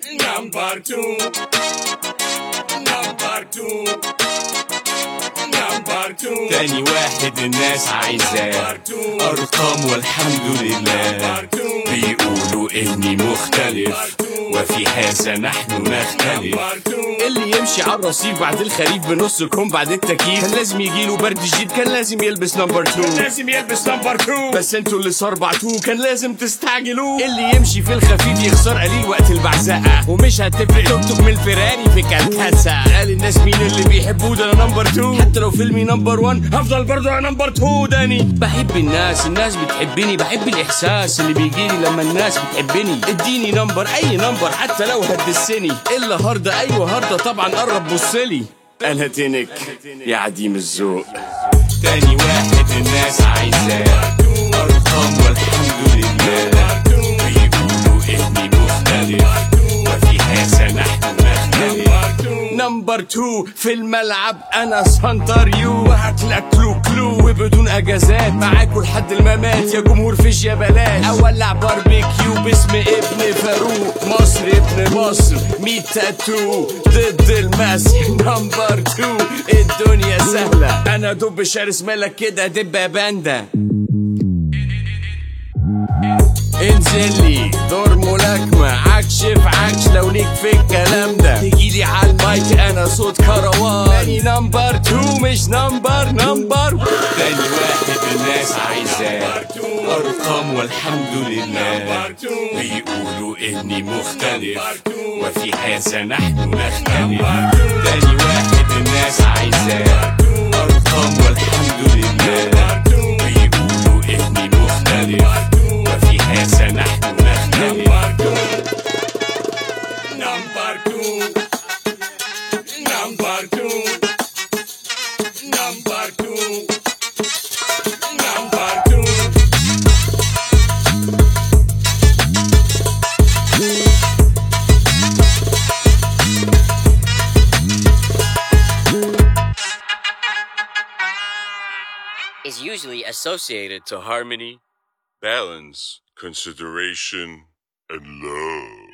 Number two. Number two. Number two. تاني واحد الناس عايزاه أرقام والحمد لله بيقولوا إني مختلف وفي هذا نحن نختلف اللي يمشي على الرصيف بعد الخريف بنص كوم بعد التكييف كان لازم يجيله برد جديد كان لازم يلبس نمبر 2 لازم يلبس نمبر 2 بس انتوا اللي صربعتوه كان لازم تستعجلوه اللي يمشي في الخفيف يخسر قليل وقت البعزقه ومش هتفرق توك توك من الفيراري في كالكاسة قال الناس مين اللي بيحبوه ده انا نمبر 2 حتى لو فيلمي نمبر 1 هفضل برضه انا نمبر 2 داني بحب الناس الناس بتحبني بحب الاحساس اللي بيجيلي لما الناس بتحبني اديني نمبر اي نمبر حتى لو هتدسني الا هارده ايوه هارده طبعا قرب بصلي انا تنك يا عديم الذوق تاني واحد الناس عايزاه ارقام والحمد لله بيقولوا اني مختلف وفي هذا نحن نختلف نمبر تو في الملعب انا سنتر يو وهاكلك كلو كلو وبدون اجازات معاكوا لحد الممات يا جمهور فيش يا بلاش اولع باربيكيو باسم ابن فاروق مصر ابن مصر ميت تاتو ضد المسح نمبر تو الدنيا سهلة انا دب شرس ملك كده دب يا باندا انزل لي دور ملاكمة عكش في عكش لو ليك في الكلام ده تجيلي على المايك انا صوت كروان تاني نمبر تو مش نمبر نمبر تاني واحد الناس عايزاه ارقام والحمد لله بيقولوا اني مختلف وفي هذا نحن نختلف تاني واحد الناس عايزاه ارقام والحمد لله بيقولوا اني مختلف وفي هذا نحن نختلف Number two. Number two. Number two. Number two. is usually associated to harmony, balance, consideration, and love.